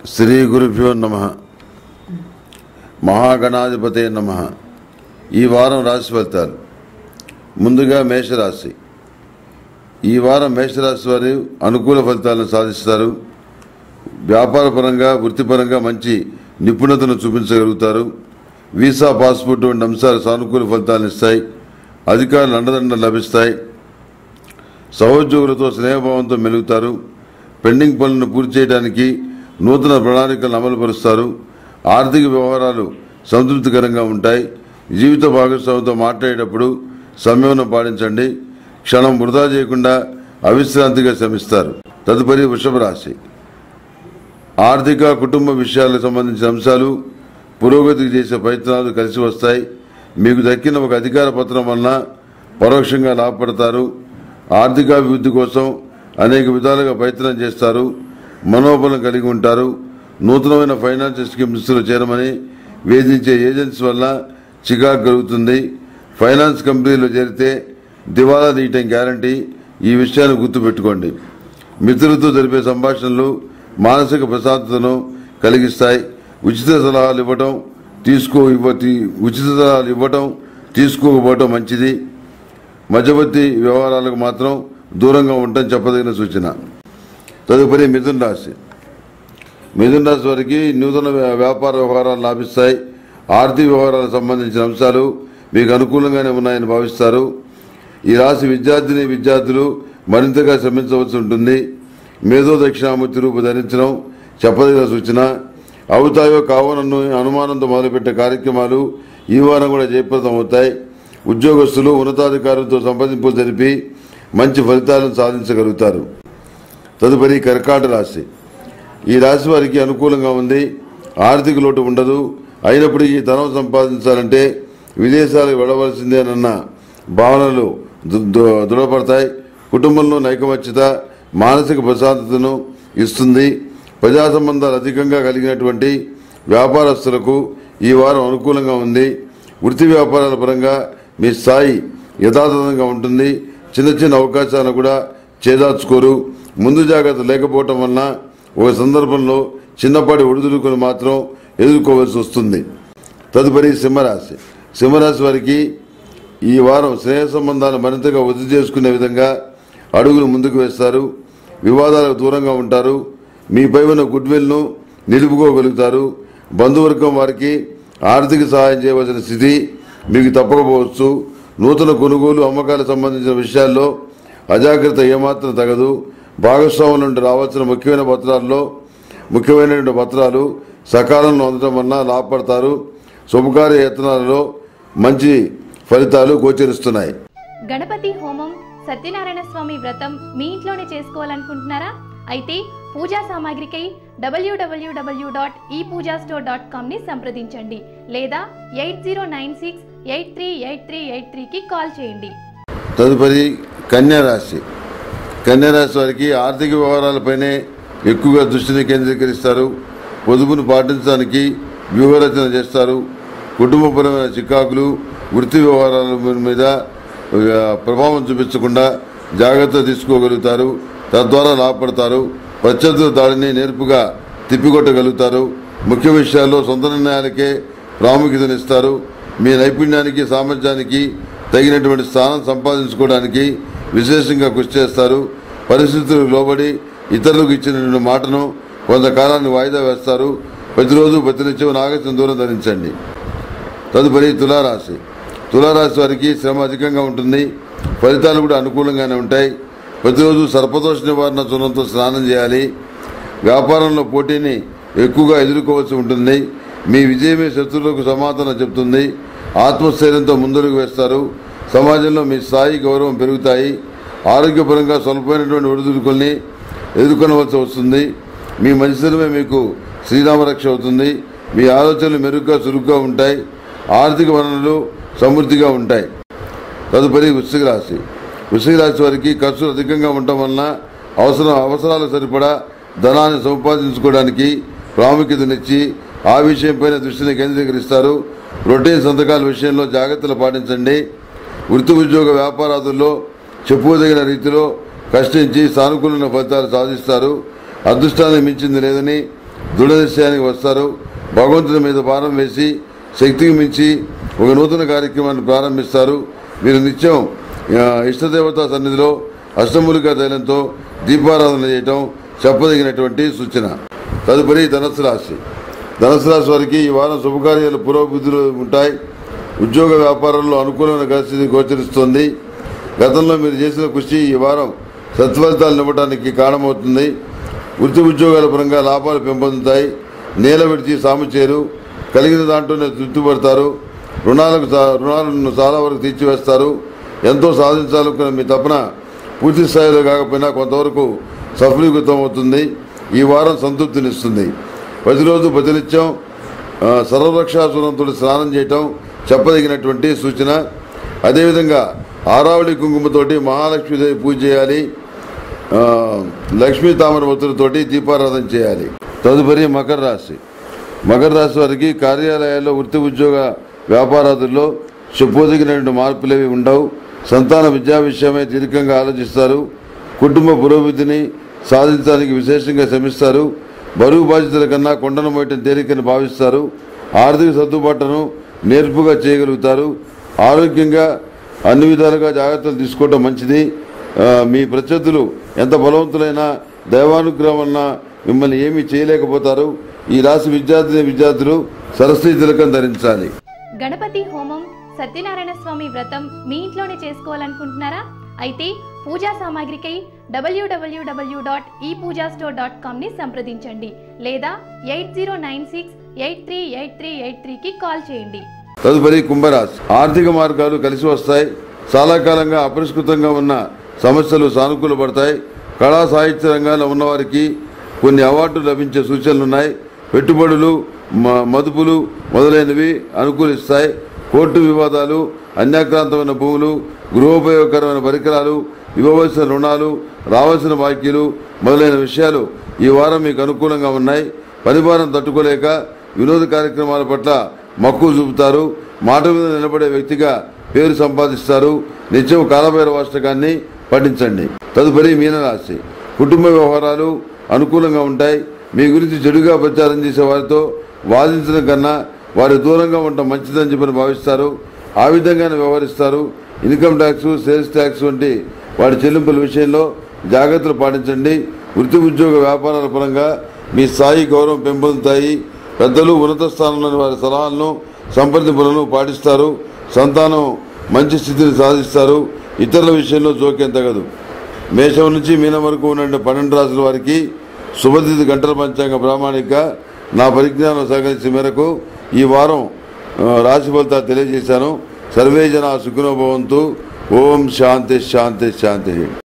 శ్రీ గురుభ్యో నమ మహాగణాధిపతే నమ ఈ వారం రాశి ఫలితాలు ముందుగా మేషరాశి ఈ వారం మేషరాశి వారు అనుకూల ఫలితాలను సాధిస్తారు వ్యాపారపరంగా వృత్తిపరంగా మంచి నిపుణతను చూపించగలుగుతారు వీసా పాస్పోర్ట్ వంటి అంశాలు సానుకూల ఫలితాలను ఇస్తాయి అధికారులు అండదండలు లభిస్తాయి సహోద్యోగులతో స్నేహభావంతో మెలుగుతారు పెండింగ్ పనులను పూర్తి చేయడానికి నూతన ప్రణాళికలను అమలుపరుస్తారు ఆర్థిక వ్యవహారాలు సంతృప్తికరంగా ఉంటాయి జీవిత భాగస్వామితో మాట్లాడేటప్పుడు సంయమనం పాటించండి క్షణం వృధా చేయకుండా అవిశ్రాంతిగా శ్రమిస్తారు తదుపరి వృషభ రాశి ఆర్థిక కుటుంబ విషయాలకు సంబంధించిన అంశాలు పురోగతికి చేసే ప్రయత్నాలు కలిసి వస్తాయి మీకు దక్కిన ఒక అధికార పత్రం వలన పరోక్షంగా లాభపడతారు ఆర్థికాభివృద్ధి కోసం అనేక విధాలుగా ప్రయత్నం చేస్తారు మనోబలం కలిగి ఉంటారు నూతనమైన ఫైనాన్షియల్ స్కీమ్స్లో చేరమని వేధించే ఏజెన్సీ వల్ల చికాకు కలుగుతుంది ఫైనాన్స్ కంపెనీలో చేరితే దివాలా తీయటం గ్యారంటీ ఈ విషయాన్ని గుర్తుపెట్టుకోండి మిత్రులతో జరిపే సంభాషణలు మానసిక ప్రశాంతతను కలిగిస్తాయి ఉచిత సలహాలు ఇవ్వటం తీసుకో ఇవ్వ తీ- ఉచిత సలహాలు ఇవ్వటం తీసుకోకపోవటం మంచిది మధ్యవర్తి వ్యవహారాలకు మాత్రం దూరంగా ఉండటం చెప్పదగిన సూచన తదుపరి మిథున రాశి మిథున రాశి వారికి నూతన వ్య- వ్యాపార వ్యవహారాలు లాభిస్తాయి ఆర్థిక వ్యవహారాలకు సంబంధించిన అంశాలు మీకు అనుకూలంగానే ఉన్నాయని భావిస్తారు ఈ రాశి విద్యార్థిని విద్యార్థులు మరింతగా శ్రమించవలసి ఉంటుంది మేధో దక్షిణామూర్తి రూపు ధరించడం చెప్పదగిన సూచన అవుతాయో కావనన్ను అనుమానంతో మొదలుపెట్టే కార్యక్రమాలు ఈ వారం కూడా జయప్రదం అవుతాయి ఉద్యోగస్తులు ఉన్నతాధికారులతో సంప్రదింపులు జరిపి మంచి ఫలితాలను సాధించగలుగుతారు తదుపరి కర్కాట రాశి ఈ రాశి వారికి అనుకూలంగా ఉంది ఆర్థిక లోటు ఉండదు అయినప్పటికీ ధనం సంపాదించాలంటే విదేశాలకు వెళ్ళవలసిందేనన్న భావనలు దు- దు- దృఢపడతాయి కుటుంబంలో నైకమత్యత మానసిక ప్రశాంతతను ఇస్తుంది ప్రజా సంబంధాలు అధికంగా కలిగినటువంటి వ్యాపారస్తులకు ఈ వారం అనుకూలంగా ఉంది వృత్తి వ్యాపారాల పరంగా మీ స్థాయి యథాతథంగా ఉంటుంది చిన్న చిన్న అవకాశాలను కూడా చేదార్చుకోరు ముందు జాగ్రత్త లేకపోవటం వలన ఒక సందర్భంలో చిన్నపాటి ఒడిదుడుకుని మాత్రం ఎదుర్కోవాల్సి వస్తుంది తదుపరి సింహరాశి సింహరాశి వారికి ఈ వారం స్నేహ సంబంధాలు మరింతగా వృద్ధి చేసుకునే విధంగా అడుగులు ముందుకు వేస్తారు వివాదాలకు దూరంగా ఉంటారు మీపై ఉన్న గుడ్ విల్ను నిలుపుకోగలుగుతారు బంధువర్గం వారికి ఆర్థిక సహాయం చేయవలసిన స్థితి మీకు తప్పకపోవచ్చు నూతన కొనుగోలు అమ్మకాలకు సంబంధించిన విషయాల్లో అజాగ్రత్త ఏమాత్రం తగదు భాగస్వాముల నుండి రావాల్సిన ముఖ్యమైన పత్రాల్లో ముఖ్యమైనటువంటి పత్రాలు సకాలంలో అందడం వలన లాభపడతారు శుభకార్య యత్నాలలో మంచి ఫలితాలు గోచరిస్తున్నాయి గణపతి హోమం సత్యనారాయణ స్వామి వ్రతం మీ ఇంట్లోనే చేసుకోవాలనుకుంటున్నారా అయితే పూజా సామాగ్రికై డబ్ల్యూడబ్ల్యూడబ్ల్యూ డాట్ ఈ పూజా స్టోర్ డాట్ కామ్ని సంప్రదించండి లేదా eight zero nine six eight three eight three eight త్రీకి కాల్ చేయండి తదుపరి కన్యా రాశి కన్యా రాశి వారికి ఆర్థిక వ్యవహారాలపైనే ఎక్కువగా దృష్టిని కేంద్రీకరిస్తారు పొదుపును పాటించడానికి వ్యూహరచన చేస్తారు కుటుంబపరమైన చికాకులు వృత్తి వ్యవహారాల మీద ఆ, ప్రభావం చూపించకుండా జాగ్రత్త తీసుకోగలుగుతారు తద్వారా లాభపడతారు ప్రత్యర్థుల దాడిని నేర్పుగా తిప్పికొట్టగలుగుతారు ముఖ్య విషయాల్లో సొంత నిర్ణయాలకే ప్రాముఖ్యతనిస్తారు మీ నైపుణ్యానికి సామర్థ్యానికి తగినటువంటి స్థానం సంపాదించుకోవడానికి విశేషంగా కృషి చేస్తారు పరిస్థితులకు లోబడి ఇతరులకు ఇచ్చినటువంటి మాటను కొంతకాలాన్ని వాయిదా వేస్తారు ప్రతిరోజు ప్రతినిత్యం నాగస్యం దూరం ధరించండి తదుపరి తులారాశి తులారాశి వారికి శ్రమ అధికంగా ఉంటుంది ఫలితాలు కూడా అనుకూలంగానే ఉంటాయి ప్రతిరోజు సర్పదోష నివారణ చూడంతో స్నానం చేయాలి వ్యాపారంలో పోటీని ఎక్కువగా ఎదుర్కోవాల్సి ఉంటుంది మీ విజయమే శత్రువులకు సమాధానం చెప్తుంది ఆత్మస్థైర్యంతో ముందడుగు వేస్తారు సమాజంలో మీ స్థాయి గౌరవం పెరుగుతాయి ఆరోగ్యపరంగా స్వల్పమైనటువంటి ఒడిదుడుకుల్ని ఎదుర్కొనవలసి వస్తుంది మీ మంచితనమే మీకు శ్రీరామరక్ష అవుతుంది మీ ఆలోచనలు మెరుగ్గా చురుగ్గా ఉంటాయి ఆర్థిక వనరులు సమృద్ధిగా ఉంటాయి తదుపరి వృశ్చిక రాశి వృశ్చిక రాశి వారికి ఖర్చులు అధికంగా ఉండటం వలన అవసరం అవసరాలు సరిపడా ధనాన్ని సంపాదించుకోవడానికి ప్రాముఖ్యతనిచ్చి ఆ విషయంపైన దృష్టిని కేంద్రీకరిస్తారు రొటీన్ సంతకాల విషయంలో జాగ్రత్తలు పాటించండి వృత్తి ఉద్యోగ వ్యాపారాదుల్లో చెప్పుకోదగిన రీతిలో కష్టించి సానుకూలమైన ఫలితాలు సాధిస్తారు అదృష్టాన్ని మించింది లేదని దృఢ నిశ్చయానికి వస్తారు భగవంతుని మీద భారం వేసి శక్తికి మించి ఒక నూతన కార్యక్రమాన్ని ప్రారంభిస్తారు మీరు నిత్యం ఆ, ఇష్టదేవతా సన్నిధిలో అష్టమూలిక తైలంతో దీపారాధన చేయటం చెప్పదగినటువంటి సూచన తదుపరి ధనస్సు రాశి ధనస్సు రాశి వారికి ఈ వారం శుభకార్యాలు పురోభివృద్ధిలో ఉంటాయి ఉద్యోగ వ్యాపారంలో అనుకూలమైన పరిస్థితి గోచరిస్తోంది గతంలో మీరు చేసిన కృషి ఈ వారం సత్ఫలితాలు ఇవ్వడానికి కారణమవుతుంది వృత్తి ఉద్యోగాల పరంగా లాభాలు పెంపొందుతాయి నేల విడిచి సాము చేరు కలిగిన దాంట్లోనే తృప్తిపడతారు రుణాలకు చా- రుణాలను చాలా వరకు తీర్చివేస్తారు ఎంతో సాధించాలనుకున్న మీ తపన పూర్తి స్థాయిలో కాకపోయినా కొంతవరకు సఫలీకృతం అవుతుంది ఈ వారం సంతృప్తినిస్తుంది ప్రతిరోజు ప్రతినిత్యం ఆ, సర్వరక్షాసురంతో స్నానం చేయటం చెప్పదగినటువంటి సూచన అదేవిధంగా ఆరావళి కుంకుమతోటి మహాలక్ష్మీదేవి పూజ చేయాలి ఆ, లక్ష్మీ తామర ఒత్తులతోటి దీపారాధన చేయాలి తదుపరి మకర రాశి మకర రాశి వారికి కార్యాలయాల్లో వృత్తి ఉద్యోగ వ్యాపారాదుల్లో చెప్పదగినటువంటి మార్పులేవి ఉండవు సంతాన విద్యా విషయమై దీర్ఘంగా ఆలోచిస్తారు కుటుంబ పురోభివృద్ధిని సాధించడానికి విశేషంగా శ్రమిస్తారు బరువు బాధ్యతల కన్నా కొండను మోయటం తేలికని భావిస్తారు ఆర్థిక సర్దుబాటును నేర్పుగా చేయగలుగుతారు ఆరోగ్యంగా అన్ని విధాలుగా జాగ్రత్తలు తీసుకోవడం మంచిది ఆ, మీ ప్రత్యర్థులు ఎంత బలవంతులైనా దైవానుగ్రహం వలన మిమ్మల్ని ఏమీ చేయలేకపోతారు ఈ రాశి విద్యార్థిని విద్యార్థులు సరస్వతి తిలకం ధరించాలి గణపతి హోమం సత్యనారాయణ స్వామి వ్రతం మీ ఇంట్లోనే చేసుకోవాలనుకుంటున్నారా అయితే పూజా సామాగ్రికై డబ్ల్యూడబ్ల్యూడబ్ల్యూ డాట్ ఈ పూజా స్టోర్ డాట్ కామ్ని సంప్రదించండి లేదా eight zero nine six eight three eight three eight త్రీకి కాల్ చేయండి తదుపరి కుంభరాశి ఆర్థిక మార్గాలు కలిసి వస్తాయి చాలా కాలంగా అపరిష్కృతంగా ఉన్న సమస్యలు సానుకూల పడతాయి కళా సాహిత్య రంగాల్లో ఉన్నవారికి కొన్ని అవార్డులు లభించే సూచనలు ఉన్నాయి పెట్టుబడులు మ- మదుపులు మొదలైనవి అనుకూలిస్తాయి కోర్టు వివాదాలు అన్యాక్రాంతమైన భూములు గృహోపయోగకరమైన పరికరాలు ఇవ్వవలసిన రుణాలు రావాల్సిన బాకీలు మొదలైన విషయాలు ఈ వారం మీకు అనుకూలంగా ఉన్నాయి పనిభారం తట్టుకోలేక వినోద కార్యక్రమాల పట్ల మక్కువ చూపుతారు మాట మీద నిలబడే వ్యక్తిగా పేరు సంపాదిస్తారు నిత్యం కాలభైర వాస్తకాన్ని పఠించండి తదుపరి మీనరాశి కుటుంబ వ్యవహారాలు అనుకూలంగా ఉంటాయి మీ గురించి చెడుగా ప్రచారం చేసే వారితో వాదించడం కన్నా వారి దూరంగా ఉండటం మంచిదని చెప్పని భావిస్తారు ఆ విధంగానే వ్యవహరిస్తారు ఇన్కమ్ ట్యాక్స్ సేల్స్ ట్యాక్స్ వంటి వాటి చెల్లింపుల విషయంలో జాగ్రత్తలు పాటించండి వృత్తి ఉద్యోగ వ్యాపారాల పరంగా మీ స్థాయి గౌరవం పెంపొందుతాయి పెద్దలు ఉన్నత స్థానంలోని వారి సలహాలను సంప్రదింపులను పాటిస్తారు సంతానం మంచి స్థితిని సాధిస్తారు ఇతరుల విషయంలో జోక్యం తగదు మేషం నుంచి మీనం వరకు ఉన్న పన్నెండు రాసుల వారికి శుభతిథి గంటల పంచాంగ ప్రామాణిక నా పరిజ్ఞానం సహకరించిన మేరకు ఈ వారం ఆ, రాశి ఫలితాలు తెలియజేశాను సర్వే జన సుఖినోభవంతు ఓం శాంతి శాంతి శాంతి